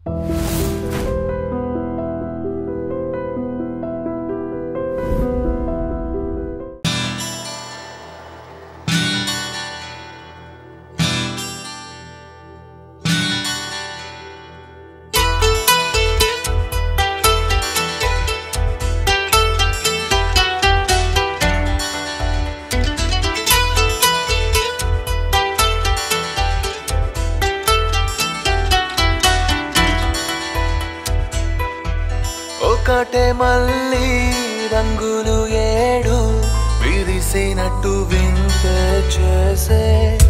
ఒకటే మళ్ళీ రంగులు ఏడు విరిసినట్టు వింత చేసే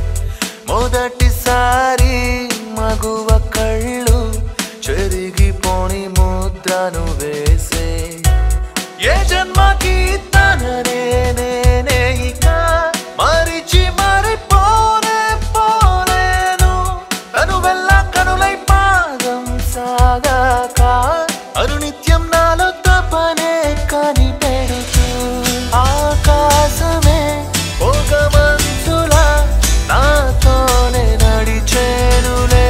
మొదటిసారి మగువ కళ్ళు చెరిగిపోని ముద్రను వేసే ఏ జన్మకి తననే నేనే ఇక మరిచి మరిపోనే పోలేను తను వెళ్ళ కనులై పాదం సాగాక అనునిత్యం నాలో తపనే కనిపెడుతూ ఆకాశమే ఒక మంచులా నాతోనే నడిచేనులే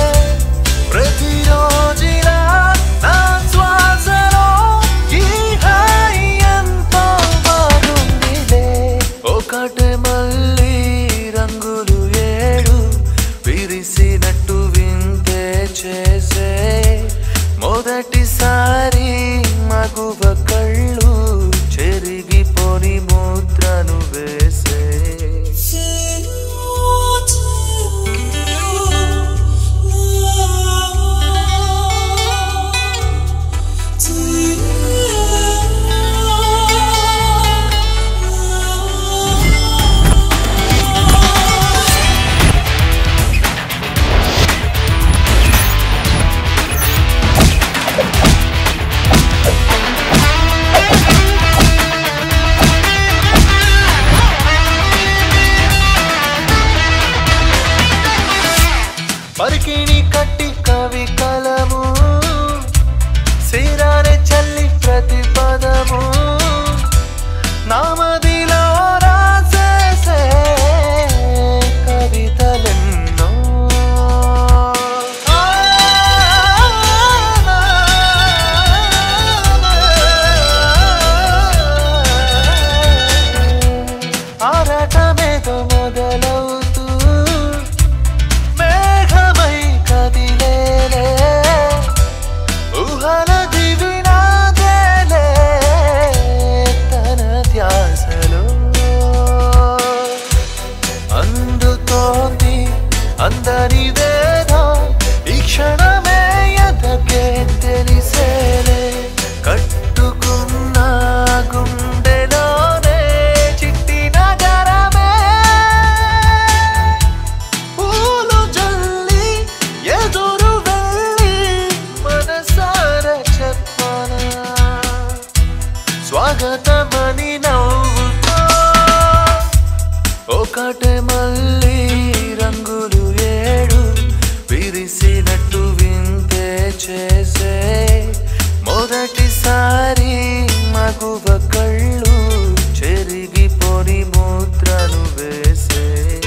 ప్రతిరోజిలా నా శ్వాసలో ఈ హాయి ఎంతో బాగుందిలే ఒకటి మళ్ళీ రంగులు ఏడు విరిసినట్టు వింతే చేసే మొదటిసారి మగువ కళ్ళు చెరిగిపోని ముద్రను వేసే పరికిణి కట్టి కవి కలము సిరానే చల్లి ప్రతి పదము నామదిలో రాసేసే కవితలెన్నో ఆరాటమేదో మొదలవుతూ మేఘమై కదిలేలే ఊహల దివినాదేలే తన ధ్యాసలో అందుతోంది అందరిదేదో ఈ క్షణమే ఎదకే తెలిసేలే కట్టుకున్న గుండెలోనే చిట్టి నగరమే పూలు జల్లి ఎదురు వెళ్ళి మనసార చెప్పనా స్వాగతమని నవ్వుతో ఒకటే మళ్ళీ రంగులు ఏడు విరిసినట్టు వింతే చేసే మొదటిసారి మగువ కళ్ళు చెరిగిపోని ముద్రను వేసే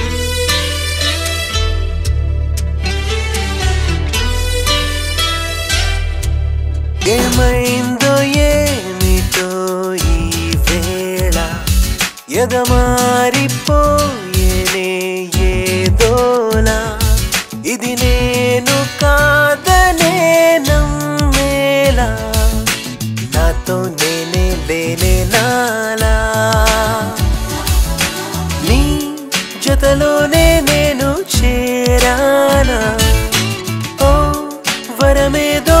ఏమైందో ఏమిటో ఈ వేళ ఎదమారిపోయేనే ఏదోలా ఇది నేను కాదనే నమ్మేలా నాతో నేనే లేనే నాలా నీ జతలోనే నేను చేరానా ఓ వరమేదో